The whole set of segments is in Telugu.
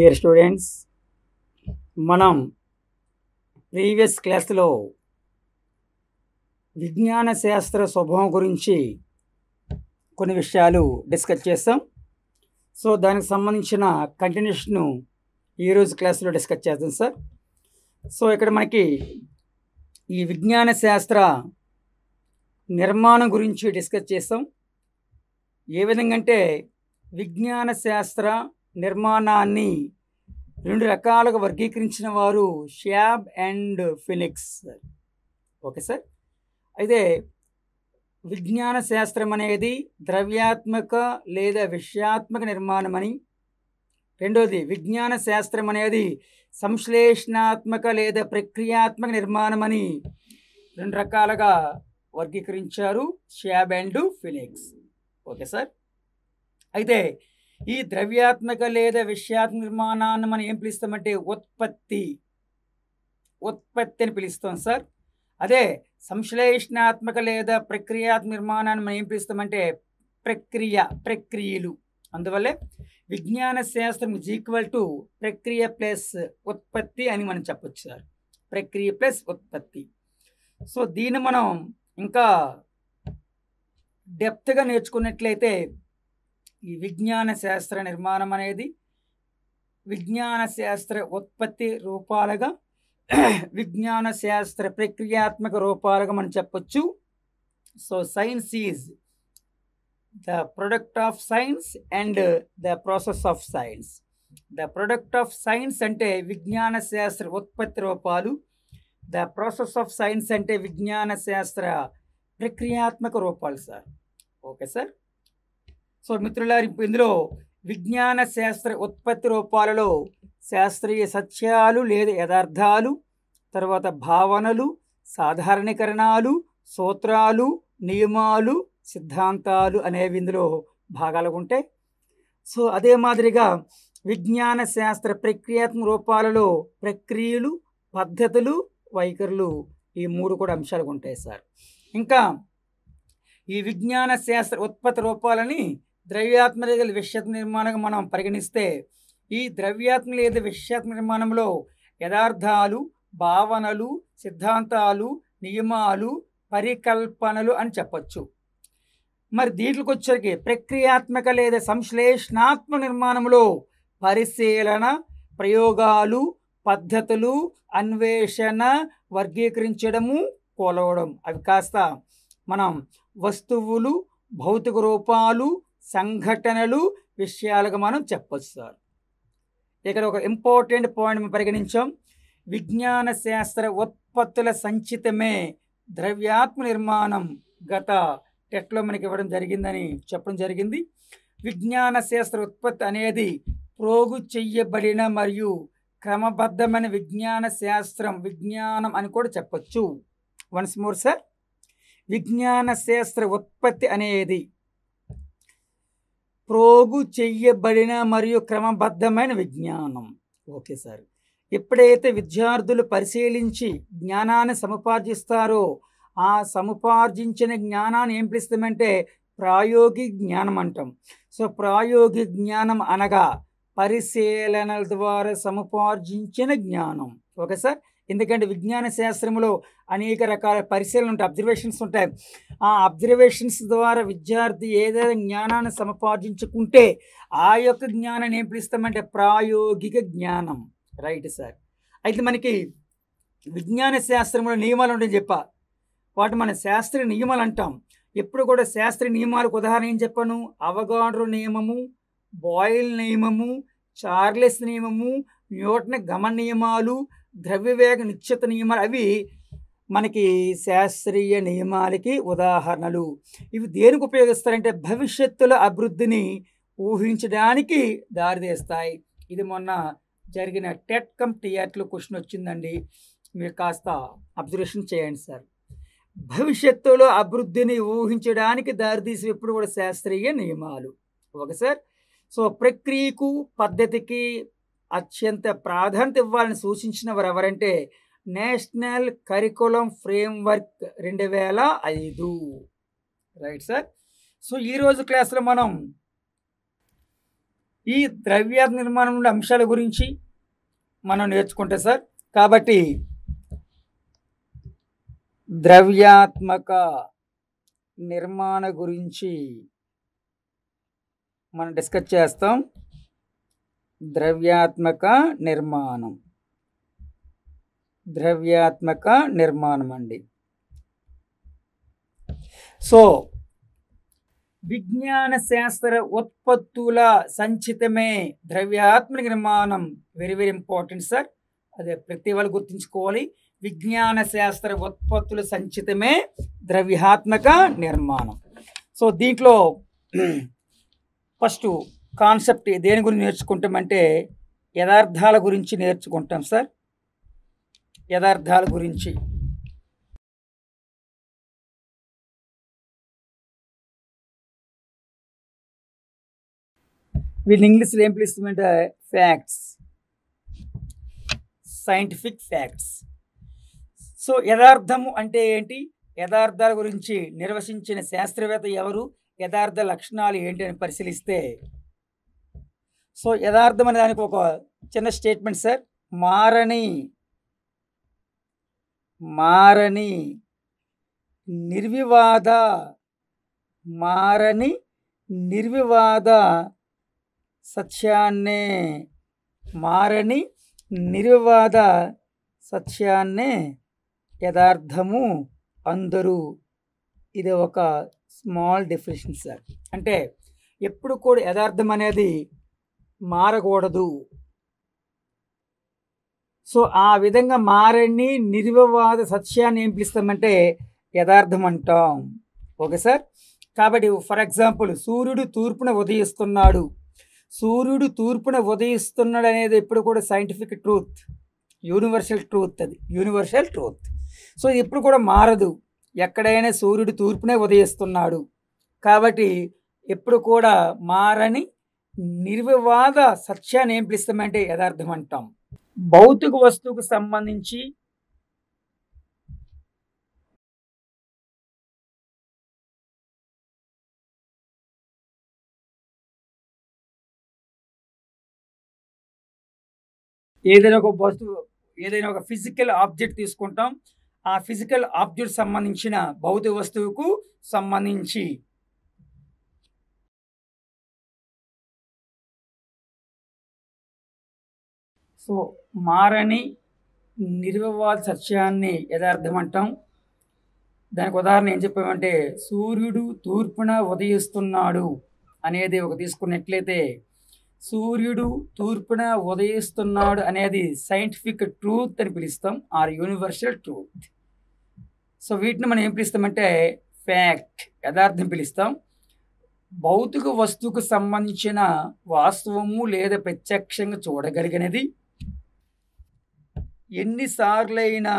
డియర్ స్టూడెంట్స్ మనం ప్రీవియస్ క్లాస్లో విజ్ఞాన శాస్త్ర స్వభావం గురించి కొన్ని విషయాలు డిస్కస్ చేస్తాం సో దానికి సంబంధించిన కంటిన్యూషన్ను ఈరోజు క్లాస్లో డిస్కస్ చేద్దాం సార్ సో ఇక్కడ మనకి ఈ విజ్ఞాన శాస్త్ర నిర్మాణం గురించి డిస్కస్ చేస్తాం ఏ విధంగా అంటే విజ్ఞాన శాస్త్ర నిర్మాణాన్ని రెండు రకాలుగా వర్గీకరించిన వారు షాబ్ and phoenix sir okay sir అయితే విజ్ఞాన శాస్త్రం అనేది ద్రవ్యాత్మక లేదా విషయాత్మక నిర్మాణం అని రెండోది విజ్ఞాన శాస్త్రం అనేది సంశ్లేషణాత్మక లేదా ప్రక్రియాత్మక నిర్మాణం అని రెండు రకాలుగా వర్గీకరించారు షాబ్ అండ్ ఫినిక్స్ ఓకే సార్ అయితే ఈ ద్రవ్యాత్మక లేదా విషయాత్మక నిర్మాణాన్ని మనం ఏం పిలుస్తామంటే ఉత్పత్తి ఉత్పత్తి అని పిలుస్తాం సార్ అదే సంశ్లేషణాత్మక లేదా ప్రక్రియాత్మక నిర్మాణాన్ని మనం ఏం పిలుస్తామంటే ప్రక్రియ ప్రక్రియలు అందువల్లే విజ్ఞాన శాస్త్రం ఇజ్ ఈక్వల్ టు ప్రక్రియ ప్లస్ ఉత్పత్తి అని మనం చెప్పొచ్చు సార్ ప్రక్రియ ప్లస్ ఉత్పత్తి సో దీన్ని మనం ఇంకా డెప్త్గా నేర్చుకున్నట్లయితే ఈ విజ్ఞాన శాస్త్ర నిర్మాణం అనేది విజ్ఞాన శాస్త్ర ఉత్పత్తి రూపాలుగా విజ్ఞాన శాస్త్ర ప్రక్రియాత్మక రూపాలుగా మనం చెప్పొచ్చు so science is the product of science and the process of science the product of science అంటే విజ్ఞాన శాస్త్ర ఉత్పత్తి రూపాలు ద ప్రాసెస్ ఆఫ్ సైన్స్ అంటే విజ్ఞాన శాస్త్ర ప్రక్రియాత్మక రూపాలు సార్ ఓకే సార్ సో మిత్రులారు ఇప్పుడు ఇందులో విజ్ఞాన శాస్త్ర ఉత్పత్తి రూపాలలో శాస్త్రీయ సత్యాలు లేదా యథార్థాలు తర్వాత భావనలు సాధారణీకరణాలు సూత్రాలు నియమాలు సిద్ధాంతాలు అనేవి ఇందులో భాగాలు ఉంటాయి సో అదే మాదిరిగా విజ్ఞాన శాస్త్ర ప్రక్రియాత్మక రూపాలలో ప్రక్రియలు పద్ధతులు వైఖరులు ఈ మూడు కూడా అంశాలు ఉంటాయి సార్ ఇంకా ఈ విజ్ఞాన శాస్త్ర ఉత్పత్తి రూపాలని ద్రవ్యాత్మ లేదా విషయాత్మ నిర్మాణంగా మనం పరిగణిస్తే ఈ ద్రవ్యాత్మ లేదా విషయాత్మ నిర్మాణంలో యథార్థాలు భావనలు సిద్ధాంతాలు నియమాలు పరికల్పనలు అని చెప్పచ్చు మరి దీంట్లోకి వచ్చరికి ప్రక్రియాత్మక లేదా సంశ్లేషణాత్మ నిర్మాణంలో పరిశీలన ప్రయోగాలు పద్ధతులు అన్వేషణ వర్గీకరించడము కొలవడం అవి కాస్త మనం వస్తువులు భౌతిక రూపాలు సంఘటనలు విషయాలుగా మనం చెప్పొచ్చు సార్ ఇక్కడ ఒక ఇంపార్టెంట్ పాయింట్ మనం పరిగణించాం విజ్ఞాన శాస్త్ర ఉత్పత్తుల సంచితమే ద్రవ్యాత్మ నిర్మాణం గత టెట్లో మనకి ఇవ్వడం జరిగిందని చెప్పడం జరిగింది విజ్ఞాన శాస్త్ర ఉత్పత్తి అనేది ప్రోగు చెయ్యబడిన మరియు క్రమబద్ధమైన విజ్ఞాన శాస్త్రం విజ్ఞానం అని కూడా చెప్పొచ్చు వన్స్ మోర్ సార్ విజ్ఞాన శాస్త్ర ఉత్పత్తి అనేది ప్రోగు చెయ్యబడిన మరియు క్రమబద్ధమైన విజ్ఞానం ఓకే సార్ ఎప్పుడైతే విద్యార్థులు పరిశీలించి జ్ఞానాన్ని సముపార్జిస్తారో ఆ సముపార్జించిన జ్ఞానాన్ని ఏం పిలుస్తామంటే ప్రాయోగిక జ్ఞానం అంటాం సో ప్రాయోగిక జ్ఞానం అనగా పరిశీలనల ద్వారా సముపార్జించిన జ్ఞానం ఓకే సార్ ఎందుకంటే విజ్ఞాన శాస్త్రంలో అనేక రకాల పరిశీలన ఉంటాయి అబ్జర్వేషన్స్ ఉంటాయి ఆ అబ్జర్వేషన్స్ ద్వారా విద్యార్థి ఏదైనా జ్ఞానాన్ని సముపార్జించుకుంటే ఆ యొక్క జ్ఞానాన్ని ఏం పిలుస్తామంటే ప్రాయోగిక జ్ఞానం రైట్ సార్ అయితే మనకి విజ్ఞాన శాస్త్రంలో నియమాలు ఉంటాయని చెప్పా వాటి మన శాస్త్రీయ నియమాలు అంటాం ఎప్పుడు కూడా శాస్త్రీయ నియమాలకు ఉదాహరణ ఏం చెప్పాను అవగాడ్రు నియమము బాయిల్ నియమము చార్లెస్ నియమము న్యూటన్ గమన నియమాలు ద్రవ్యవేగ నిశ్చిత నియమాలు అవి మనకి శాస్త్రీయ నియమాలకి ఉదాహరణలు ఇవి దేనికి ఉపయోగిస్తారంటే భవిష్యత్తుల అభివృద్ధిని ఊహించడానికి దారితీస్తాయి ఇది మొన్న జరిగిన టెట్ కమ్ టిఆర్లో క్వశ్చన్ వచ్చిందండి మీరు కాస్త అబ్జర్వేషన్ చేయండి సార్ భవిష్యత్తులో అభివృద్ధిని ఊహించడానికి దారితీసి ఎప్పుడు కూడా శాస్త్రీయ నియమాలు ఓకే సార్ సో ప్రక్రియకు పద్ధతికి అత్యంత ప్రాధాన్యత ఇవ్వాలని సూచించిన వారు ఎవరంటే నేషనల్ కరికులం ఫ్రేమ్వర్క్ రెండు వేల ఐదు రైట్ సార్ సో ఈరోజు క్లాస్లో మనం ఈ ద్రవ్య నిర్మాణం నుండి అంశాల గురించి మనం నేర్చుకుంటే సార్ కాబట్టి ద్రవ్యాత్మక నిర్మాణ గురించి మనం డిస్కస్ చేస్తాం ద్రవ్యాత్మక నిర్మాణం ద్రవ్యాత్మక నిర్మాణం అండి సో విజ్ఞాన శాస్త్ర ఉత్పత్తుల సంచితమే ద్రవ్యాత్మక నిర్మాణం వెరీ వెరీ ఇంపార్టెంట్ సార్ అదే ప్రతి వాళ్ళు గుర్తుంచుకోవాలి విజ్ఞాన శాస్త్ర ఉత్పత్తుల సంచితమే ద్రవ్యాత్మక నిర్మాణం సో దీంట్లో ఫస్ట్ కాన్సెప్ట్ దేని గురించి నేర్చుకుంటామంటే యథార్థాల గురించి నేర్చుకుంటాం సార్ యథార్థాల గురించి వీళ్ళు ఇంగ్లీష్లో ఏం పిలుస్తామంటే ఫ్యాక్ట్స్ సైంటిఫిక్ ఫ్యాక్ట్స్ సో యథార్థము అంటే ఏంటి యథార్థాల గురించి నిర్వచించిన శాస్త్రవేత్త ఎవరు యథార్థ లక్షణాలు ఏంటి అని పరిశీలిస్తే సో యథార్థం అనే దానికి ఒక చిన్న స్టేట్మెంట్ సార్ మారని మారని నిర్వివాద మారని నిర్వివాద సత్యాన్నే మారని నిర్వివాద సత్యాన్నే యథార్థము అందరూ ఇది ఒక స్మాల్ డెఫినేషన్ సార్ అంటే ఎప్పుడు కూడా యథార్థం అనేది మారకూడదు సో ఆ విధంగా మారని నిర్వివాద సత్యాన్ని ఏం పిలుస్తామంటే యథార్థం అంటాం ఓకే సార్ కాబట్టి ఫర్ ఎగ్జాంపుల్ సూర్యుడు తూర్పున ఉదయిస్తున్నాడు సూర్యుడు తూర్పున ఉదయిస్తున్నాడు అనేది ఎప్పుడు కూడా సైంటిఫిక్ ట్రూత్ యూనివర్సల్ ట్రూత్ అది యూనివర్సల్ ట్రూత్ సో ఇది ఎప్పుడు కూడా మారదు ఎక్కడైనా సూర్యుడు తూర్పునే ఉదయిస్తున్నాడు కాబట్టి ఎప్పుడు కూడా మారని నిర్వివాద సత్యాన్ని ఏం పిలుస్తామంటే యథార్థం అంటాం భౌతిక వస్తువుకు సంబంధించి ఏదైనా ఒక వస్తువు ఏదైనా ఒక ఫిజికల్ ఆబ్జెక్ట్ తీసుకుంటాం ఆ ఫిజికల్ ఆబ్జెక్ట్ సంబంధించిన భౌతిక వస్తువుకు సంబంధించి సో మారని నిర్వివాద సత్యాన్ని యథార్థం అంటాం దానికి ఉదాహరణ ఏం చెప్పామంటే సూర్యుడు తూర్పున ఉదయిస్తున్నాడు అనేది ఒక తీసుకున్నట్లయితే సూర్యుడు తూర్పున ఉదయిస్తున్నాడు అనేది సైంటిఫిక్ ట్రూత్ అని పిలుస్తాం ఆర్ యూనివర్సల్ ట్రూత్ సో వీటిని మనం ఏం పిలుస్తామంటే ఫ్యాక్ట్ యథార్థం పిలుస్తాం భౌతిక వస్తువుకు సంబంధించిన వాస్తవము లేదా ప్రత్యక్షంగా చూడగలిగినది ఎన్నిసార్లైనా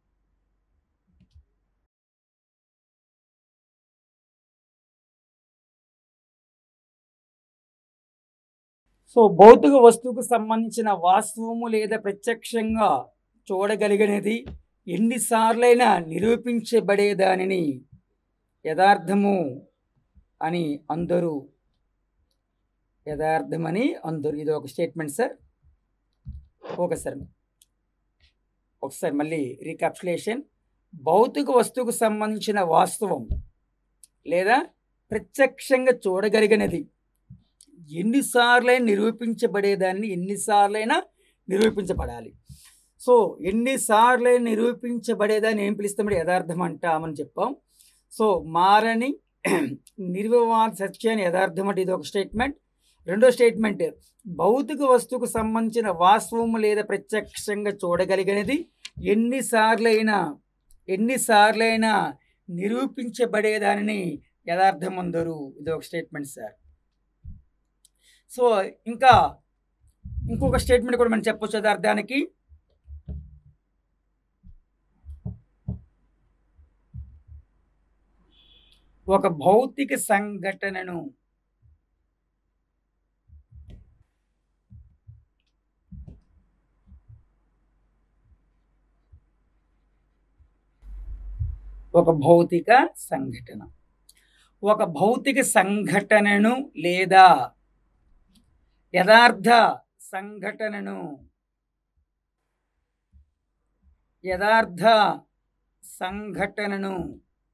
సో భౌతిక వస్తువుకు సంబంధించిన వాస్తవము లేదా ప్రత్యక్షంగా చూడగలిగినది ఎన్నిసార్లైనా నిరూపించబడేదానిని యథార్థము అని అందరూ యథార్థమని అందరూ ఇది ఒక స్టేట్మెంట్ సార్ ఓకే సార్ ఒకసారి మళ్ళీ రీకాప్చులేషన్ భౌతిక వస్తువుకు సంబంధించిన వాస్తవం లేదా ప్రత్యక్షంగా చూడగలిగినది ఎన్నిసార్లైనా నిరూపించబడేదాన్ని ఎన్నిసార్లైనా నిరూపించబడాలి సో ఎన్నిసార్లైనా నిరూపించబడేదాన్ని ఏం పిలుస్తామంటే యథార్థం అంటామని చెప్పాం సో మారని నిర్వివాద సత్యాన్ని యథార్థం అంటే ఇది ఒక స్టేట్మెంట్ రెండో స్టేట్మెంట్ భౌతిక వస్తువుకు సంబంధించిన వాస్తవము లేదా ప్రత్యక్షంగా చూడగలిగినది ఎన్నిసార్లైనా ఎన్నిసార్లైనా నిరూపించబడేదానిని యథార్థం అందరు ఇది ఒక స్టేట్మెంట్ సార్ సో ఇంకా ఇంకొక స్టేట్మెంట్ కూడా మనం చెప్పొచ్చు యథార్థానికి ఒక భౌతిక సంఘటనను ఒక భౌతిక సంఘటన ఒక భౌతిక సంఘటనను లేదా యథార్థ సంఘటనను యథార్థ సంఘటనను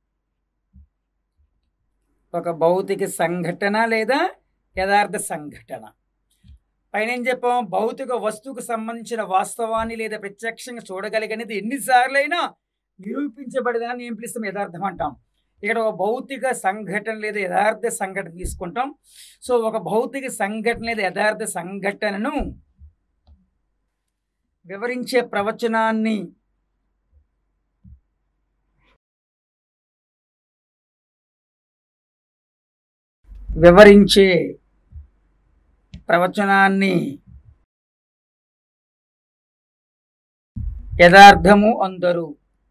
ఒక భౌతిక సంఘటన లేదా యథార్థ సంఘటన పైన ఏం చెప్పాం భౌతిక వస్తువుకు సంబంధించిన వాస్తవాన్ని లేదా ప్రత్యక్షంగా చూడగలిగినది ఎన్నిసార్లైనా నిరూపించబడదాన్ని ఏం పిలుస్తాం యథార్థం అంటాం ఇక్కడ ఒక భౌతిక సంఘటన లేదా యథార్థ సంఘటన తీసుకుంటాం సో ఒక భౌతిక సంఘటన లేదా యథార్థ సంఘటనను వివరించే ప్రవచనాన్ని వివరించే ప్రవచనాన్ని యథార్థము అందరు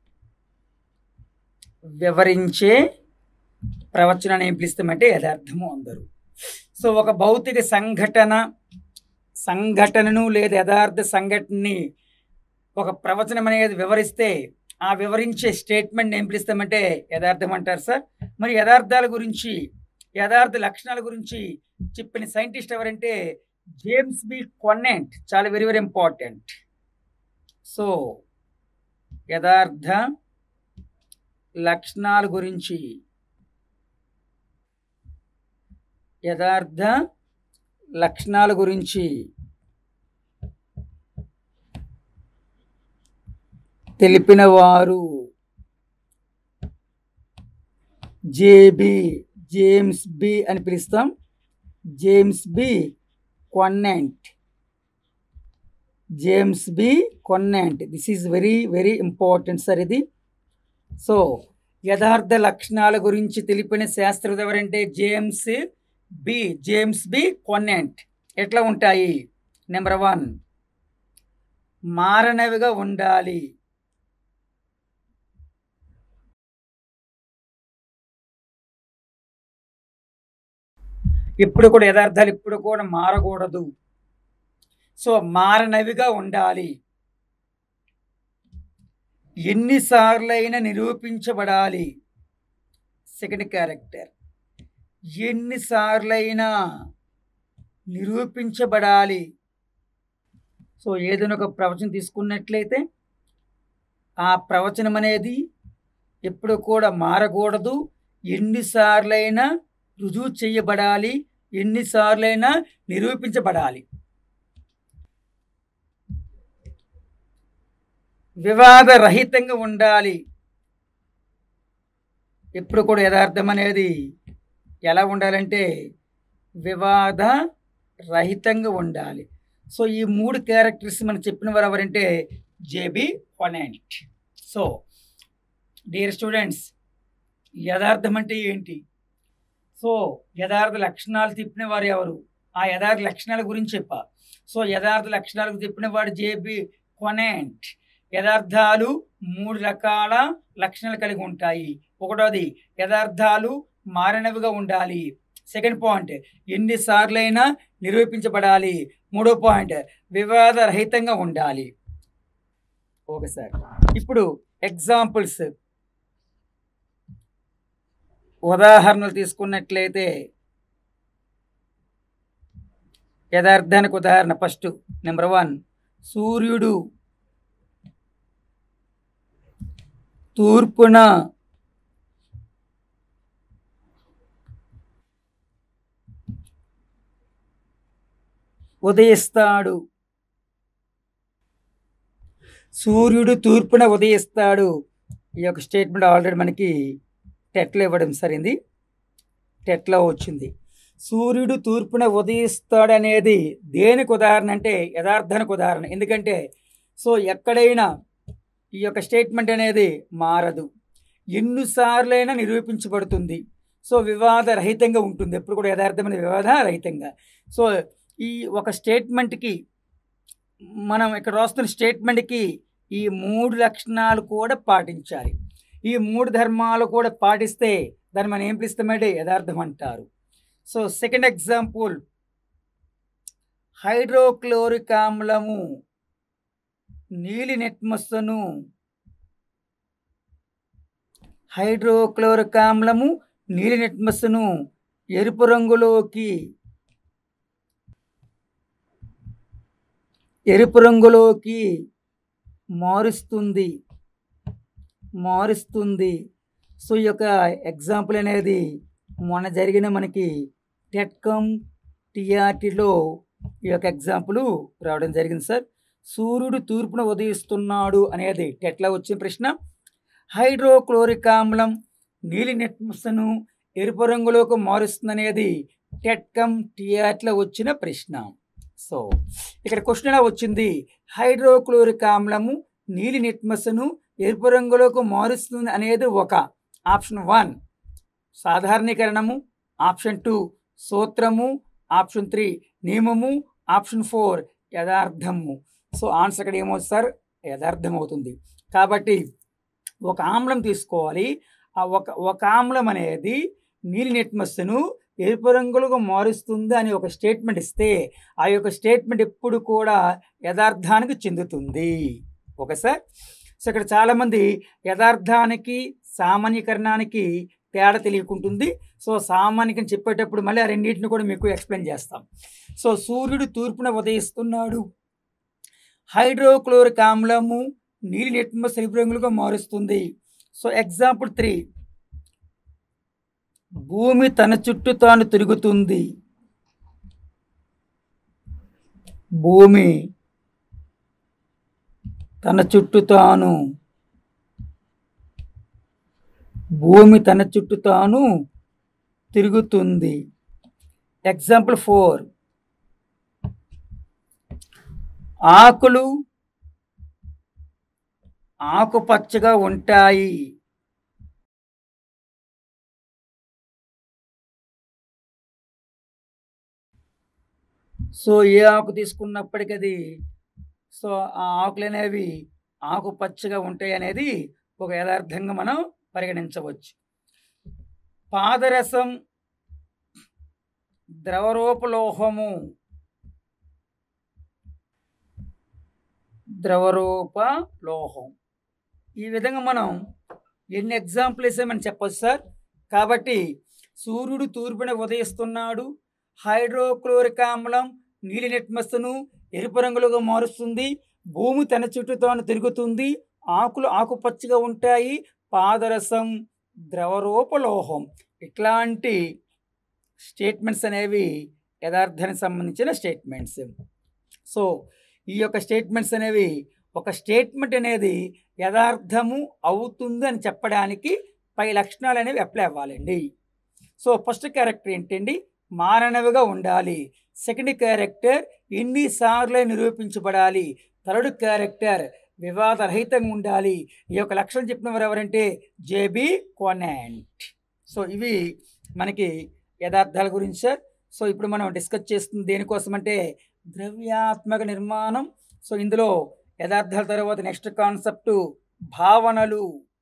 వివరించే ప్రవచనాన్ని ఏం పిలుస్తామంటే యథార్థము అందరు సో ఒక భౌతిక సంఘటన సంఘటనను లేదా యథార్థ సంఘటనని ఒక ప్రవచనం అనేది వివరిస్తే ఆ వివరించే స్టేట్మెంట్ ఏం పిలుస్తామంటే యథార్థం అంటారు సార్ మరి యథార్థాల గురించి యథార్థ లక్షణాల గురించి చెప్పిన సైంటిస్ట్ ఎవరంటే జేమ్స్ బి కొన్నెంట్ చాలా వెరీ వెరీ ఇంపార్టెంట్ సో యథార్థ లక్షణాల గురించి యథార్థ లక్షణాల గురించి తెలిపిన వారు జేబి జేమ్స్ బి అని పిలుస్తాం James B Conant James B Conant this is very very important sir ఇది సో యథార్థ లక్షణాల గురించి తెలిపిన శాస్త్రవేత్త ఎవరంటే James B James B Conant ఎట్లా ఉంటాయి నెంబర్ వన్ మారనవిగా ఉండాలి ఇప్పుడు కూడా యథార్థాలు ఇప్పుడు కూడా మారకూడదు సో మారనవిగా ఉండాలి ఎన్నిసార్లైనా నిరూపించబడాలి సెకండ్ క్యారెక్టర్ ఎన్నిసార్లైనా నిరూపించబడాలి సో ఏదైనా ఒక ప్రవచనం తీసుకున్నట్లయితే ఆ ప్రవచనం అనేది ఎప్పుడు కూడా మారకూడదు ఎన్నిసార్లైనా రుజువు చేయబడాలి ఎన్నిసార్లైనా నిరూపించబడాలి వివాదరహితంగా ఉండాలి ఎప్పుడు కూడా యథార్థం అనేది ఎలా ఉండాలంటే వివాద రహితంగా ఉండాలి సో ఈ మూడు క్యారెక్టర్స్ మనం చెప్పిన వారు ఎవరంటే JB Conant so dear students యథార్థం అంటే ఏంటి సో యథార్థ లక్షణాలు తిప్పిన వారు ఎవరు ఆ యథార్థ లక్షణాల గురించి చెప్పా సో యథార్థ లక్షణాలకు తిప్పిన వాడు జేబి కొనెంట్ యథార్థాలు మూడు రకాల లక్షణాలు కలిగి ఉంటాయి ఒకటోది యథార్థాలు మారినవిగా ఉండాలి సెకండ్ పాయింట్ ఎన్నిసార్లైనా నిరూపించబడాలి మూడో పాయింట్ వివాదరహితంగా ఉండాలి ఓకే సార్ ఇప్పుడు ఎగ్జాంపుల్స్ ఉదాహరణలు తీసుకున్నట్లయితే యథార్థానికి ఉదాహరణ ఫస్ట్ నెంబర్ వన్ సూర్యుడు తూర్పున ఉదయిస్తాడు సూర్యుడు తూర్పున ఉదయిస్తాడు ఈ యొక్క స్టేట్మెంట్ ఆల్రెడీ మనకి టెట్లో ఇవ్వడం సరింది టెట్లో వచ్చింది సూర్యుడు తూర్పున ఉదయిస్తాడు అనేది దేనికి ఉదాహరణ అంటే యథార్థానికి ఉదాహరణ ఎందుకంటే సో ఎక్కడైనా ఈ యొక్క స్టేట్మెంట్ అనేది మారదు ఎన్నిసార్లైనా నిరూపించబడుతుంది సో వివాద రహితంగా ఉంటుంది ఎప్పుడు కూడా యథార్థమైన వివాద రహితంగా సో ఈ ఒక స్టేట్మెంట్కి మనం ఇక్కడ రాస్తున్న స్టేట్మెంట్కి ఈ మూడు లక్షణాలు కూడా పాటించాలి ఈ మూడు ధర్మాలు కూడా పాటిస్తే దాన్ని మనం ఏం పిలుస్తామంటే యథార్థం అంటారు సో సెకండ్ ఎగ్జాంపుల్ హైడ్రోక్లోరిక్ ఆమ్లము నీలి నెట్మస్సును హైడ్రోక్లోరిక్ ఆమ్లము నీలి నెట్మస్సును ఎరుపు రంగులోకి ఎరుపు రంగులోకి మారుస్తుంది మారుస్తుంది సో ఈ యొక్క ఎగ్జాంపుల్ అనేది మొన్న జరిగిన మనకి టెట్కమ్ టీఆర్టీలో ఈ యొక్క ఎగ్జాంపుల్ రావడం జరిగింది సార్ సూర్యుడు తూర్పున ఉదయిస్తున్నాడు అనేది టెట్లో వచ్చిన ప్రశ్న హైడ్రోక్లోరిక్ ఆమ్లం నీలి నెట్మస్ను ఎరుపు రంగులోకి మారుస్తుంది అనేది టెట్కమ్ టీఆర్టీలో వచ్చిన ప్రశ్న సో ఇక్కడ క్వశ్చన్ ఎలా వచ్చింది హైడ్రోక్లోరిక్ ఆమ్లము నీలి నిట్మస్ను ఎరుపు రంగులోకి మారుస్తుంది అనేది ఒక ఆప్షన్ వన్ సాధారణీకరణము ఆప్షన్ టూ సూత్రము ఆప్షన్ త్రీ నియమము ఆప్షన్ ఫోర్ యథార్థము సో ఆన్సర్ ఇక్కడ ఏమవుతుంది సార్ యథార్థం అవుతుంది కాబట్టి ఒక ఆమ్లం తీసుకోవాలి ఆ ఒక ఒక ఆమ్లం అనేది నీలి నిట్మస్సును ఎరుపు రంగులుగా మారుస్తుంది అని ఒక స్టేట్మెంట్ ఇస్తే ఆ యొక్క స్టేట్మెంట్ ఎప్పుడు కూడా యథార్థానికి చెందుతుంది ఓకే సార్ సో ఇక్కడ చాలామంది యథార్థానికి సామాన్యకరణానికి తేడా తెలియకుంటుంది సో సామాన్యకం చెప్పేటప్పుడు మళ్ళీ ఆ రెండింటిని కూడా మీకు ఎక్స్ప్లెయిన్ చేస్తాం సో సూర్యుడు తూర్పున ఉదయిస్తున్నాడు హైడ్రోక్లోరిక్ ఆమ్లము నీలి నెట్మ ఎరుపు రంగులుగా మారుస్తుంది సో ఎగ్జాంపుల్ త్రీ భూమి తన చుట్టూ తాను తిరుగుతుంది భూమి తన చుట్టూ తాను భూమి తన చుట్టూ తాను తిరుగుతుంది ఎగ్జాంపుల్ ఫోర్ ఆకులు ఆకుపచ్చగా ఉంటాయి సో ఏ ఆకు తీసుకున్నప్పటికీ అది సో ఆ ఆకులు అనేవి ఆకుపచ్చగా ఉంటాయి అనేది ఒక యథార్థంగా మనం పరిగణించవచ్చు పాదరసం ద్రవరూపలోహము ద్రవరూప లోహం ఈ విధంగా మనం ఎన్ని ఎగ్జాంపుల్ వేసామని చెప్పొచ్చు సార్ కాబట్టి సూర్యుడు తూర్పున ఉదయిస్తున్నాడు హైడ్రోక్లోరిక్ ఆమ్లం నీలి నెట్మస్సును ఎరుపు రంగులుగా మారుస్తుంది భూమి తన చుట్టూ తాను తిరుగుతుంది ఆకులు ఆకుపచ్చగా ఉంటాయి పాదరసం ద్రవరూపలోహం ఇట్లాంటి స్టేట్మెంట్స్ అనేవి యథార్థానికి సంబంధించిన స్టేట్మెంట్స్ సో ఈ యొక్క స్టేట్మెంట్స్ అనేవి ఒక స్టేట్మెంట్ అనేది యథార్థము అవుతుంది అని చెప్పడానికి పై లక్షణాలు అనేవి అప్లై అవ్వాలండి సో ఫస్ట్ క్యారెక్టర్ ఏంటండి మానవుగా ఉండాలి సెకండ్ క్యారెక్టర్ ఎన్నిసార్లు నిరూపించబడాలి థర్డ్ క్యారెక్టర్ వివాదరహితంగా ఉండాలి ఈ యొక్క లక్షణం చెప్పిన వారు ఎవరంటే జేబి కోనాంట్ సో ఇవి మనకి యథార్థాల గురించి సార్ సో ఇప్పుడు మనం డిస్కస్ చేస్తుంది దేనికోసం అంటే ద్రవ్యాత్మక నిర్మాణం సో ఇందులో యథార్థాల తర్వాత నెక్స్ట్ కాన్సెప్ట్ భావనలు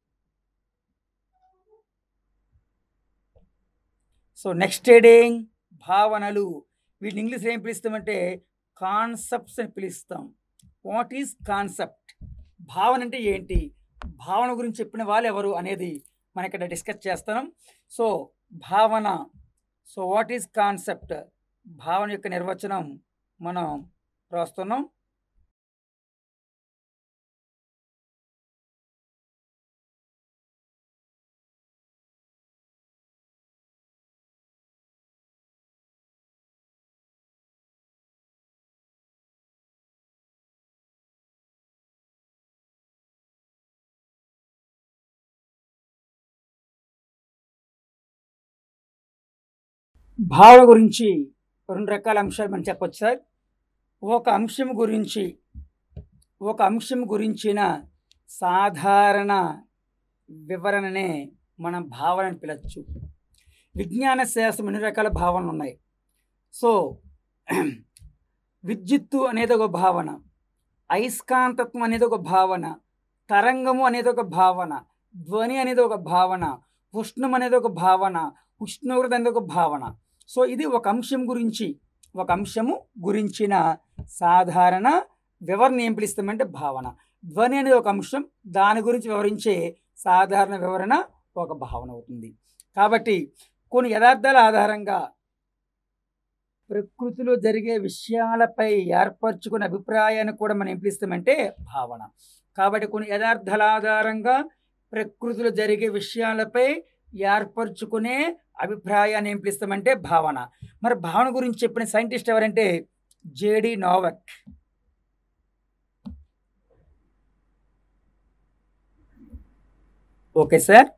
సో నెక్స్ట్ హెడింగ్ భావనలు వీటిని ఇంగ్లీష్లో ఏం పిలుస్తామంటే కాన్సెప్ట్స్ అని పిలుస్తాం వాట్ ఈజ్ కాన్సెప్ట్ భావన అంటే ఏంటి భావన గురించి చెప్పిన వాళ్ళు ఎవరు అనేది మనం ఇక్కడ డిస్కస్ చేస్తాం సో భావన సో వాట్ ఈజ్ కాన్సెప్ట్ భావన యొక్క నిర్వచనం మనం రాస్తున్నాం భావన గురించి రెండు రకాల అంశాలు మనం చెప్పొచ్చు సార్ ఒక అంశం గురించి ఒక అంశం గురించిన సాధారణ వివరణనే మనం భావన అని పిలవచ్చు విజ్ఞాన శాస్త్రం ఎన్ని రకాల భావనలు ఉన్నాయి సో విద్యుత్తు అనేది ఒక భావన అయస్కాంతత్వం అనేది ఒక భావన తరంగము అనేది ఒక భావన ధ్వని అనేది ఒక భావన ఉష్ణం అనేది ఒక భావన ఉష్ణోగ్రత అనేది ఒక భావన సో ఇది ఒక అంశం గురించి ఒక అంశము గురించిన సాధారణ వివరణ ఏం పిలుస్తామంటే భావన ధ్వని అనేది ఒక అంశం దాని గురించి వివరించే సాధారణ వివరణ ఒక భావన అవుతుంది కాబట్టి కొన్ని యథార్థాల ఆధారంగా ప్రకృతిలో జరిగే విషయాలపై ఏర్పరచుకునే అభిప్రాయాన్ని కూడా మనం ఏం పిలుస్తామంటే భావన కాబట్టి కొన్ని యథార్థాల ఆధారంగా ప్రకృతిలో జరిగే విషయాలపై ఏర్పరచుకునే అభిప్రాయాన్ని ఏం పిలుస్తామంటే భావన మరి భావన గురించి చెప్పిన సైంటిస్ట్ ఎవరంటే JD Novak okay sir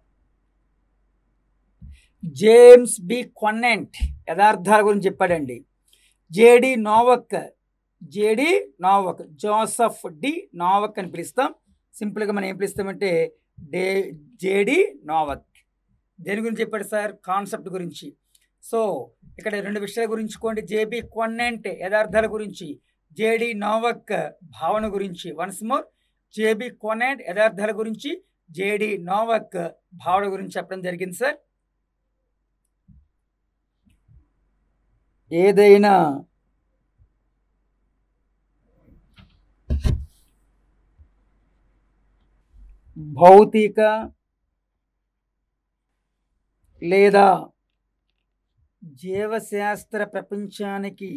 James B Conant యథార్థాల గురించి చెప్పాడండి JD Novak JD Novak Joseph D Novak అని పిలుస్తాం సింపుల్గా మనం ఏం పిలుస్తామంటే డే జేడి నోవక్ దేని గురించి చెప్పాడు సార్ కాన్సెప్ట్ గురించి సో ఇక్కడ రెండు విషయాల గురించి కోండి జేబి కొన్నెంట్ యథార్థాల గురించి జేడి నోవక్ భావన గురించి వన్స్ మోర్ జేబి కొనెంట్ యథార్థాల గురించి జేడి నోవక్ భావన గురించి చెప్పడం జరిగింది సార్ ఏదైనా భౌతిక లేదా జీవశాస్త్ర ప్రపంచానికి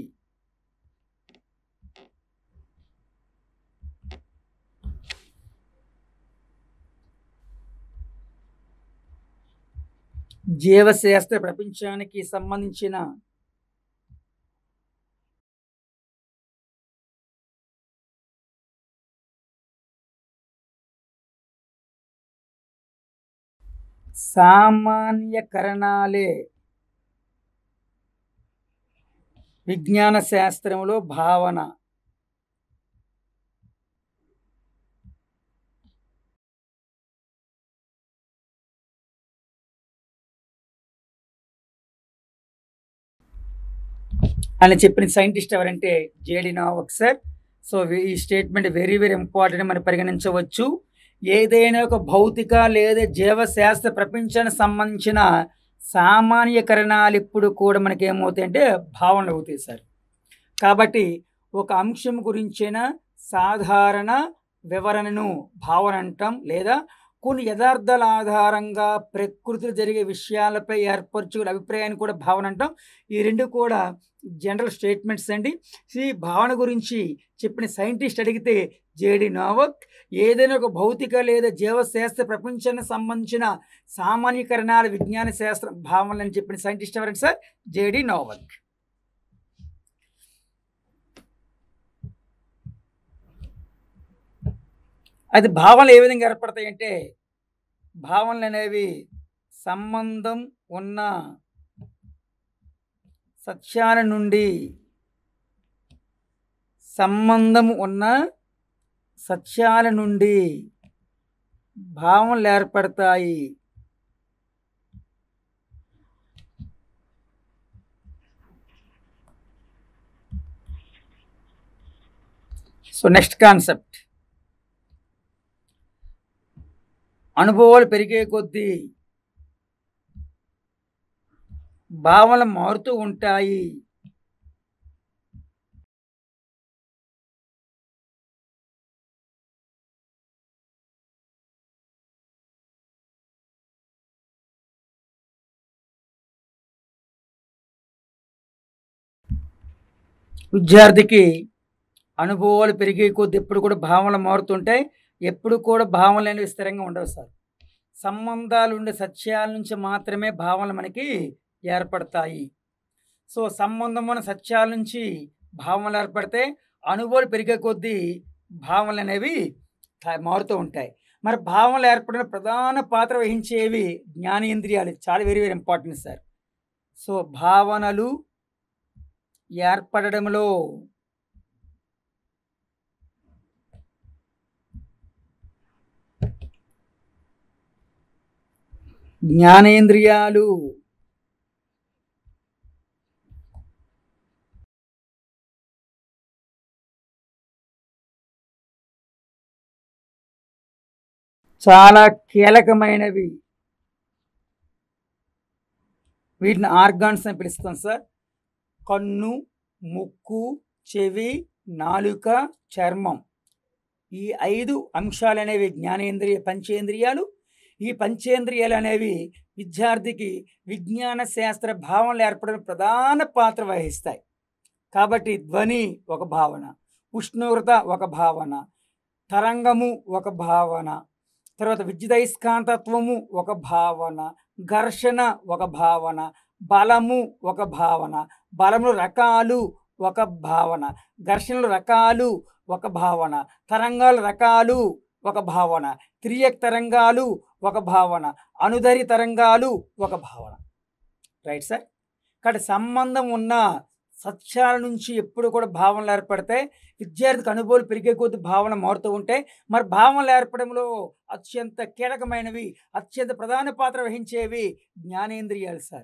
జీవశాస్త్ర ప్రపంచానికి సంబంధించిన సామాన్యకరణాలే విజ్ఞాన శాస్త్రంలో భావన అని చెప్పిన సైంటిస్ట్ ఎవరంటే జేడి నావక్ సార్ సో ఈ స్టేట్మెంట్ వెరీ వెరీ ఇంపార్టెంట్ మనం పరిగణించవచ్చు ఏదైనా ఒక భౌతిక లేదా జీవశాస్త్ర ప్రపంచానికి సంబంధించిన సామాన్యకరణాలు ఇప్పుడు కూడా మనకి ఏమవుతాయంటే భావనలు అవుతాయి సార్ కాబట్టి ఒక అంశం గురించిన సాధారణ వివరణను భావన అంటాం లేదా కొన్ని యథార్థాల ఆధారంగా ప్రకృతిలో జరిగే విషయాలపై ఏర్పరచుకునే అభిప్రాయాన్ని కూడా భావన అంటాం ఈ రెండు కూడా జనరల్ స్టేట్మెంట్స్ అండి ఈ భావన గురించి చెప్పిన సైంటిస్ట్ అడిగితే జేడి నోవక్ ఏదైనా ఒక భౌతిక లేదా జీవశాస్త్ర ప్రపంచానికి సంబంధించిన సామాన్యకరణాల విజ్ఞాన శాస్త్ర భావనలు అని చెప్పిన సైంటిస్ట్ ఎవరండి సార్ జేడి నోవక్ అది భావనలు ఏ విధంగా ఏర్పడతాయంటే భావనలు అనేవి సంబంధం ఉన్న సత్యాల నుండి సంబంధం ఉన్న సత్యాల నుండి భావనలు ఏర్పడతాయి సో నెక్స్ట్ కాన్సెప్ట్ అనుభవాలు పెరిగే కొద్దీ భావనలు మారుతూ ఉంటాయి విద్యార్థికి అనుభవాలు పెరిగే కొద్ది ఎప్పుడు కూడా భావనలు మారుతుంటాయి ఎప్పుడు కూడా భావనలు అనేవి స్థిరంగా ఉండవు సార్ సంబంధాలు ఉండే సత్యాల నుంచి మాత్రమే భావనలు మనకి ఏర్పడతాయి సో సంబంధమైన సత్యాల నుంచి భావనలు ఏర్పడితే అనుభవాలు పెరిగే కొద్దీ భావనలు అనేవి తా- మారుతూ ఉంటాయి మరి భావనలు ఏర్పడిన ప్రధాన పాత్ర వహించేవి జ్ఞానేంద్రియాలు చాలా very very important sir so భావనలు ఏర్పడడంలో జ్ఞానేంద్రియాలు చాలా కీలకమైనవి వీటిని ఆర్గాన్స్ అని పిలుస్తాం సార్ కన్ను ముక్కు చెవి నాలుక చర్మం ఈ ఐదు అంశాలు అనేవి జ్ఞానేంద్రియ పంచేంద్రియాలు ఈ పంచేంద్రియాలు అనేవి విద్యార్థికి విజ్ఞాన శాస్త్ర భావనలు ఏర్పడడం ప్రధాన పాత్ర వహిస్తాయి కాబట్టి ధ్వని ఒక భావన ఉష్ణోగ్రత ఒక భావన తరంగము ఒక భావన తర్వాత విద్యుదయస్కాంతత్వము ఒక భావన ఘర్షణ ఒక భావన బలము ఒక భావన బలములు రకాలు ఒక భావన ఘర్షణలు రకాలు ఒక భావన తరంగాలు రకాలు ఒక భావన తిరియక్ తరంగాలు ఒక భావన అనుదరి తరంగాలు ఒక భావన రైట్ సార్ కాబట్టి సంబంధం ఉన్న సత్యాల నుంచి ఎప్పుడు కూడా భావనలు ఏర్పడతాయి విద్యార్థికి అనుభవాలు పెరిగే కొద్ది భావన మారుతూ ఉంటాయి మరి భావనలు ఏర్పడంలో అత్యంత కీలకమైనవి అత్యంత ప్రధాన పాత్ర వహించేవి జ్ఞానేంద్రియాలు సార్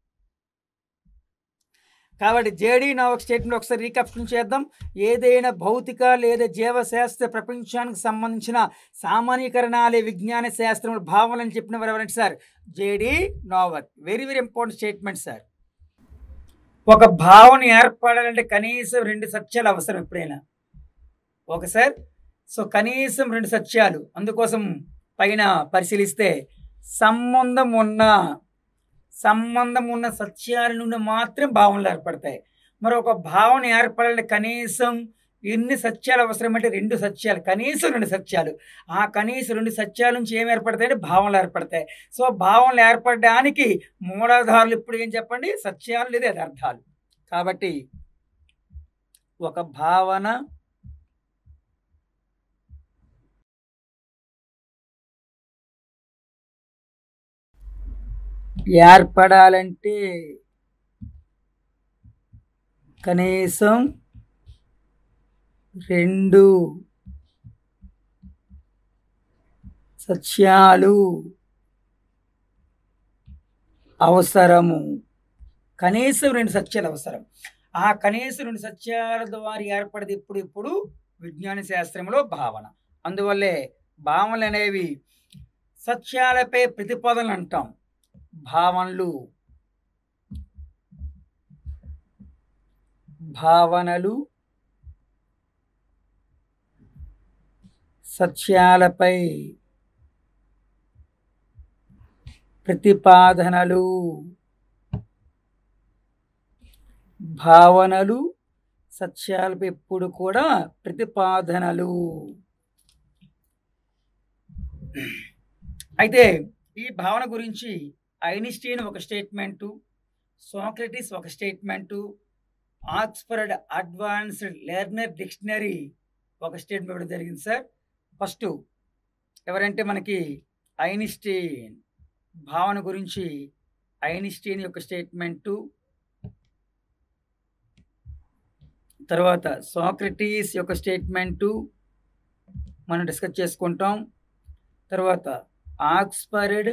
కాబట్టి జేడీ నావక్ స్టేట్మెంట్ ఒకసారి రీకాప్షన్ చేద్దాం ఏదైనా భౌతిక లేదా జీవశాస్త్ర ప్రపంచానికి సంబంధించిన సామాన్యీకరణాలే విజ్ఞాన శాస్త్రములు భావనని చెప్పిన వారు ఎవరంటే sir JD Novak very very important statement sir ఒక భావన ఏర్పడాలంటే కనీసం రెండు సత్యాలు అవసరం ఎప్పుడైనా ఓకే సార్ సో కనీసం రెండు సత్యాలు అందుకోసం పైన పరిశీలిస్తే సంబంధం ఉన్న సంబంధం ఉన్న సత్యాల నుండి మాత్రం భావనలు ఏర్పడతాయి మరి ఒక భావన ఏర్పడాలంటే కనీసం ఎన్ని సత్యాలు అవసరమంటే రెండు సత్యాలు కనీసం రెండు సత్యాలు ఆ కనీసం రెండు సత్యాల నుంచి ఏం ఏర్పడతాయంటే భావనలు ఏర్పడతాయి సో భావనలు ఏర్పడడానికి మూలాధారాలు ఇప్పుడు ఏం చెప్పండి సత్యాలు లేదా యథార్థాలు కాబట్టి ఒక భావన ఏర్పడాలంటే కనీసం రెండు సత్యాలు అవసరము కనీసం రెండు సత్యాలు అవసరం ఆ కనీసం రెండు సత్యాల ద్వారా ఏర్పడేది ఇప్పుడు ఇప్పుడు విజ్ఞాన శాస్త్రంలో భావన అందువల్లే భావనలు అనేవి సత్యాలపై ప్రతిపాదనలు అంటాం భావనలు భావనలు సత్యాలపై ప్రతిపాదనలు భావనలు సత్యాలపై ఎప్పుడు కూడా ప్రతిపాదనలు అయితే ఈ భావన గురించి ఐన్స్టీన్ ఒక స్టేట్మెంటు సోక్రటిస్ ఒక statement Oxford advanced learner dictionary ఒక స్టేట్మెంట్ ఇవ్వడం జరిగింది సార్ ఫస్ట్ ఎవరంటే మనకి ఐన్స్టీన్ భావన గురించి ఐన్స్టీన్ యొక్క స్టేట్మెంటు తర్వాత సోక్రటీస్ యొక్క స్టేట్మెంటు మనం డిస్కస్ చేసుకుంటాం తర్వాత Oxford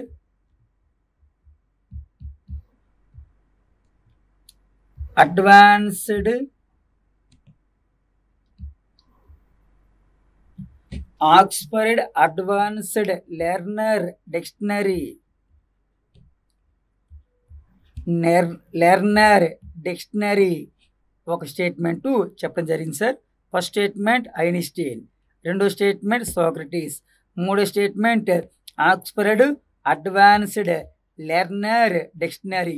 advanced Oxford advanced learner dictionary learner dictionary ఒక స్టేట్మెంటు చెప్పడం జరిగింది సార్ ఫస్ట్ స్టేట్మెంట్ ఐన్స్టీన్ రెండో స్టేట్మెంట్ సోక్రటీస్ మూడో statement Oxford advanced learner dictionary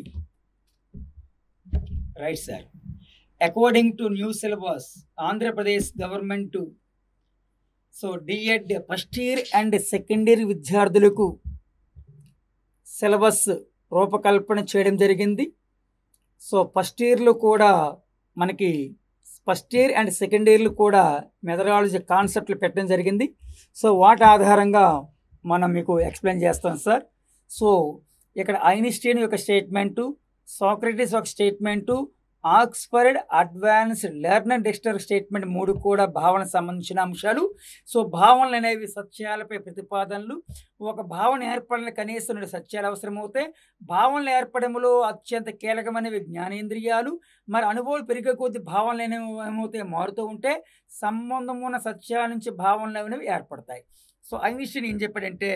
right sir according to new syllabus Andhra Pradesh government so DEd first year and second year విద్యార్థులకు సిలబస్ రూపకల్పన చేయడం జరిగింది సో ఫస్ట్ ఇయర్లో కూడా మనకి ఫస్ట్ ఇయర్ అండ్ సెకండ్ ఇయర్లు కూడా మెథడాలజీ కాన్సెప్ట్లు పెట్టడం జరిగింది సో వాటి ఆధారంగా మనం మీకు ఎక్స్ప్లెయిన్ చేస్తాం సార్ సో ఇక్కడ ఐన్స్టీన్ యొక్క స్టేట్మెంటు సోక్రటిస్ ఒక statement Oxford advanced learner dictionary statement మూడు కూడా భావనకు సంబంధించిన అంశాలు సో భావనలు అనేవి సత్యాలపై ప్రతిపాదనలు ఒక భావన ఏర్పడిన కనీసం రెండు సత్యాలు అవసరమవుతాయి భావనలు ఏర్పడంలో అత్యంత కీలకమైనవి జ్ఞానేంద్రియాలు మరి అనుభవాలు పెరిగే కొద్ది భావనలు అనేవి ఏమవుతాయి మారుతూ ఉంటే సంబంధం ఉన్న సత్యాల నుంచి భావనలు అనేవి ఏర్పడతాయి సో ఐన్స్టీన్ ఏం చెప్పాడంటే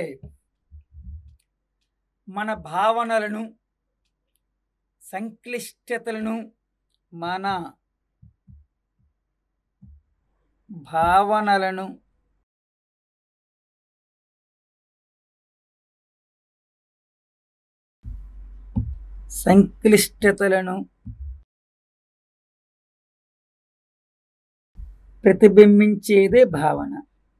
మన భావనలను సంక్లిష్టతలను మన భావనలను సంక్లిష్టతలను ప్రతిబింబించేదే భావన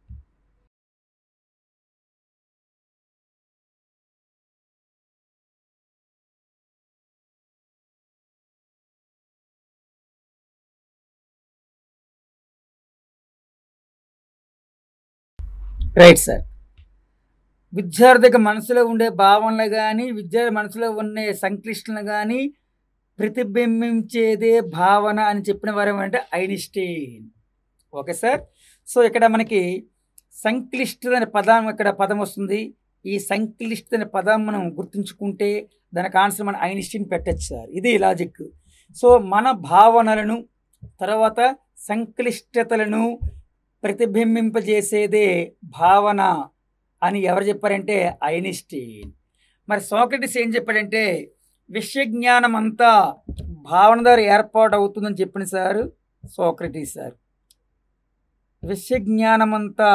రైట్ సార్ విద్యార్థికి మనసులో ఉండే భావనలు కానీ విద్యార్థి మనసులో ఉండే సంక్లిష్టలు కానీ ప్రతిబింబించేదే భావన అని చెప్పిన వారు ఏమంటే ఐన్స్టీన్ ఓకే సార్ సో ఇక్కడ మనకి సంక్లిష్టత అనే పదం ఇక్కడ పదం వస్తుంది ఈ సంక్లిష్టత అనే పదం మనం గుర్తుంచుకుంటే దానికి ఆన్సర్ మనం ఐన్స్టీన్ పెట్టచ్చు సార్ ఇది లాజిక్ సో మన భావనలను తర్వాత సంక్లిష్టతలను ప్రతిబింబింపజేసేదే భావన అని ఎవరు చెప్పారంటే ఐన్స్టీన్ మరి సోక్రటిస్ ఏం చెప్పాడంటే విషయజ్ఞానం అంతా భావన ద్వారా ఏర్పాటు అవుతుందని చెప్పిన సార్ సోక్రటీస్ సార్ విషయజ్ఞానమంతా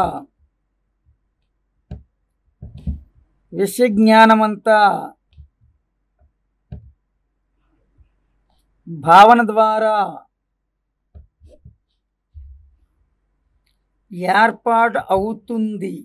విషయజ్ఞానమంతా భావన ద్వారా ఏర్పాటు అవుతుంది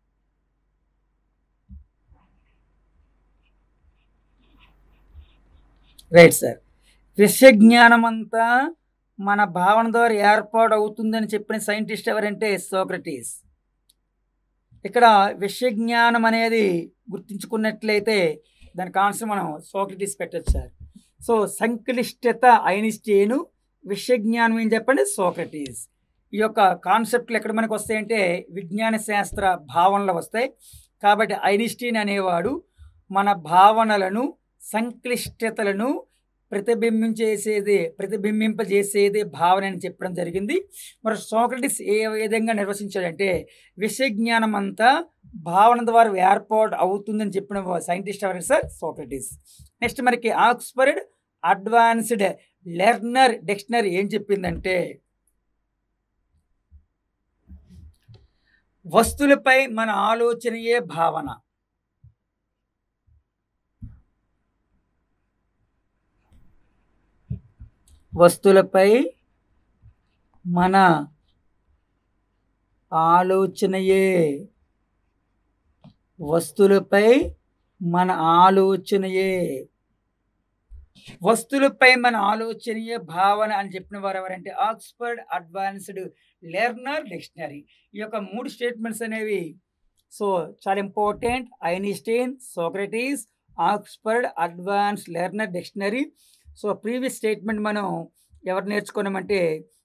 రైట్ సార్ విషయజ్ఞానం అంతా మన భావన ద్వారా ఏర్పాటు అవుతుందని చెప్పిన సైంటిస్ట్ ఎవరంటే సోక్రటీస్ ఇక్కడ విషయజ్ఞానం అనేది గుర్తించుకున్నట్లయితే దానికి ఆన్సర్ మనం సోక్రటీస్ పెట్టచ్చు సార్ సో సంక్లిష్టత ఐనిస్టీను విషయజ్ఞానం ఏం చెప్పండి సోక్రటీస్ ఈ యొక్క కాన్సెప్ట్లు ఎక్కడ మనకు వస్తాయంటే విజ్ఞాన శాస్త్ర భావనలు వస్తాయి కాబట్టి ఐనిస్టీన్ అనేవాడు మన భావనలను సంక్లిష్టతలను ప్రతిబింబించేసేది ప్రతిబింబింపజేసేది భావన అని చెప్పడం జరిగింది మరి సోక్రటిస్ ఏ విధంగా నిర్వచించాడంటే విషయజ్ఞానం అంతా భావన ద్వారా ఏర్పాటు అవుతుందని చెప్పిన సైంటిస్ట్ ఎవరు సార్ సోక్రటిస్ నెక్స్ట్ మనకి ఆక్స్ఫర్డ్ అడ్వాన్స్డ్ లెర్నర్ డిక్షనరీ ఏం చెప్పిందంటే వస్తువులపై మన ఆలోచనయే భావన వస్తువులపై మన ఆలోచనయే వస్తువులపై మన ఆలోచనయే వస్తువులపై మన ఆలోచనయే భావన అని చెప్పిన వారు ఎవరంటే ఆక్స్ఫర్డ్ అడ్వాన్స్డ్ లెర్నర్ డిక్షనరీ ఈ యొక్క మూడు స్టేట్మెంట్స్ అనేవి సో చాలా important Einstein Socrates Oxford advance learner dictionary so previous statement మనం ఎవరు నేర్చుకున్నామంటే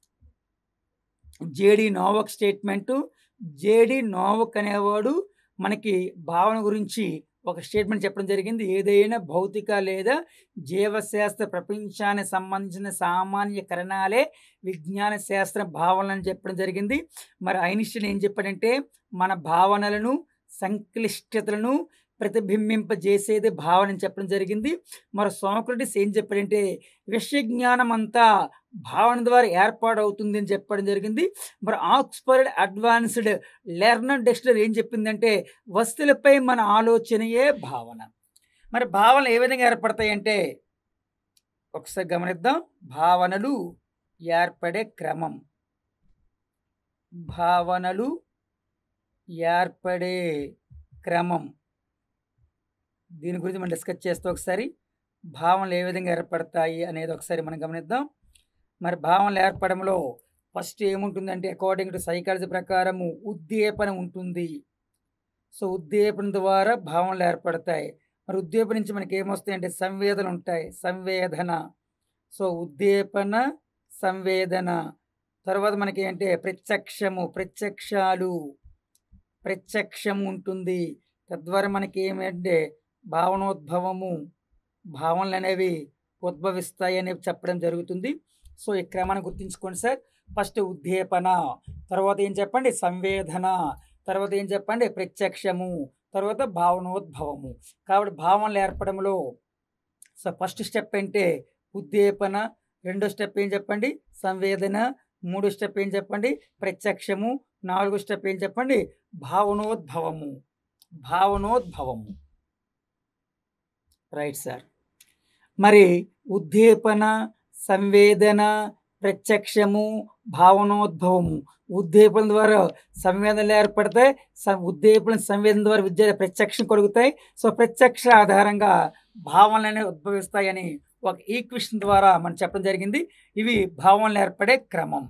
JD Novak statement JD Novak అనేవాడు మనకి భావన గురించి ఒక స్టేట్మెంట్ చెప్పడం జరిగింది ఏదైనా భౌతిక లేదా జీవశాస్త్ర ప్రపంచానికి సంబంధించిన సామాన్య కరణాలే విజ్ఞాన శాస్త్ర భావనలను చెప్పడం జరిగింది మరి ఐనిస్టైన్ ఏం చెప్పాడంటే మన భావనలను సంక్లిష్టతలను ప్రతిబింబింపజేసేది భావన అని చెప్పడం జరిగింది మరి సోక్రటిస్ ఏం చెప్పాడంటే విషయజ్ఞానం అంతా భావన ద్వారా ఏర్పాటు అవుతుంది అని చెప్పడం జరిగింది మరి ఆక్స్ఫర్డ్ అడ్వాన్స్డ్ లెర్నర్ డెక్స్టర్ ఏం చెప్పిందంటే వస్తువులపై మన ఆలోచనయే భావన మరి భావనలు ఏ విధంగా ఏర్పడతాయంటే ఒకసారి గమనిద్దాం భావనలు ఏర్పడే క్రమం భావనలు ఏర్పడే క్రమం దీని గురించి మనం డిస్కస్ చేస్తూ ఒకసారి భావనలు ఏ విధంగా ఏర్పడతాయి అనేది ఒకసారి మనం గమనిద్దాం మరి భావనలు ఏర్పడంలో ఫస్ట్ ఏముంటుందంటే అకార్డింగ్ టు సైకాలజీ ప్రకారము ఉద్దీపన ఉంటుంది సో ఉద్దీపన ద్వారా భావనలు ఏర్పడతాయి మరి ఉద్దీపన నుంచి మనకి ఏమొస్తాయంటే సంవేదన ఉంటాయి సంవేదన సో ఉద్దీపన సంవేదన తర్వాత మనకి ఏంటంటే ప్రత్యక్షము ప్రత్యక్షాలు ప్రత్యక్షం ఉంటుంది తద్వారా మనకి ఏమంటే భావనోద్భవము భావనలు అనేవి ఉద్భవిస్తాయి అనేవి చెప్పడం జరుగుతుంది సో ఈ క్రమాన్ని గుర్తుంచుకోండి సార్ ఫస్ట్ ఉద్దీపన తర్వాత ఏం చెప్పండి సంవేదన తర్వాత ఏం చెప్పండి ప్రత్యక్షము తర్వాత భావనోద్భవము కాబట్టి భావనలు ఏర్పడంలో సో ఫస్ట్ స్టెప్ అంటే ఉద్దీపన రెండో స్టెప్ ఏం చెప్పండి సంవేదన మూడో స్టెప్ ఏం చెప్పండి ప్రత్యక్షము నాలుగో స్టెప్ ఏం చెప్పండి భావనోద్భవము భావనోద్భవము రైట్ సార్ మరి ఉద్దీపన సంవేదన ప్రత్యక్షము భావనోద్భవము ఉద్దీపన ద్వారా సంవేదనలు ఏర్పడతాయి స ఉద్దీపన సంవేదన ద్వారా విద్య ప్రత్యక్షం కలుగుతాయి సో ప్రత్యక్ష ఆధారంగా భావనలు అనేవి ఉద్భవిస్తాయని ఒక ఈక్వేషన్ ద్వారా మనం చెప్పడం జరిగింది ఇవి భావనలు ఏర్పడే క్రమం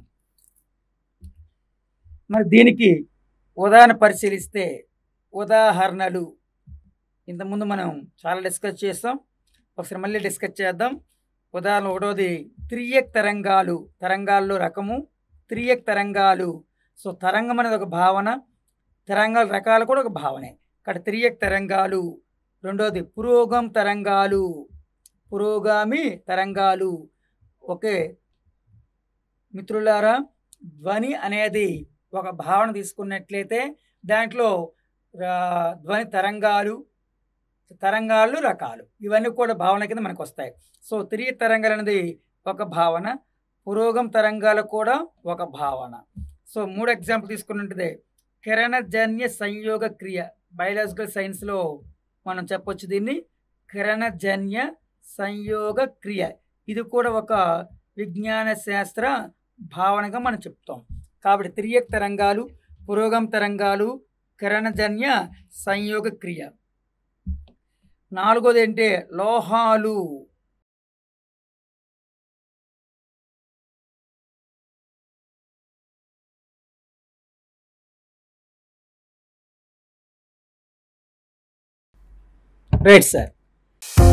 మరి దీనికి ఉదాహరణ పరిశీలిస్తే ఉదాహరణలు ఇంతకుముందు మనం చాలా డిస్కస్ చేస్తాం ఒకసారి మళ్ళీ డిస్కస్ చేద్దాం ఉదాహరణ ఒకటోది త్రియక్ తరంగాలు తరంగాల్లో రకము త్రియక్ తరంగాలు సో తరంగం అనేది ఒక భావన తరంగాల రకాలు కూడా ఒక భావనే ఇక్కడ త్రియక్ తరంగాలు రెండోది పురోగం తరంగాలు పురోగామి తరంగాలు ఓకే మిత్రులారా ధ్వని అనేది ఒక భావన తీసుకున్నట్లయితే దాంట్లో ఆ, ధ్వని తరంగాలు తరంగాలు రకాలు ఇవన్నీ కూడా భావన కింద మనకు వస్తాయి సో తిరిగి తరంగాలు అనేది ఒక భావన పురోగం తరంగాలు కూడా ఒక భావన సో మూడు ఎగ్జాంపుల్ తీసుకున్నట్టే కిరణజన్య సంయోగ క్రియ బయాలజికల్ సైన్స్లో మనం చెప్పొచ్చు దీన్ని కిరణజన్య సంయోగ క్రియ ఇది కూడా ఒక విజ్ఞాన శాస్త్ర భావనగా మనం చెప్తాం కాబట్టి తిరియక్ తరంగాలు పురోగం తరంగాలు కిరణజన్య సంయోగ క్రియ నాలుగోది ఏంటి లోహాలు రైట్ సార్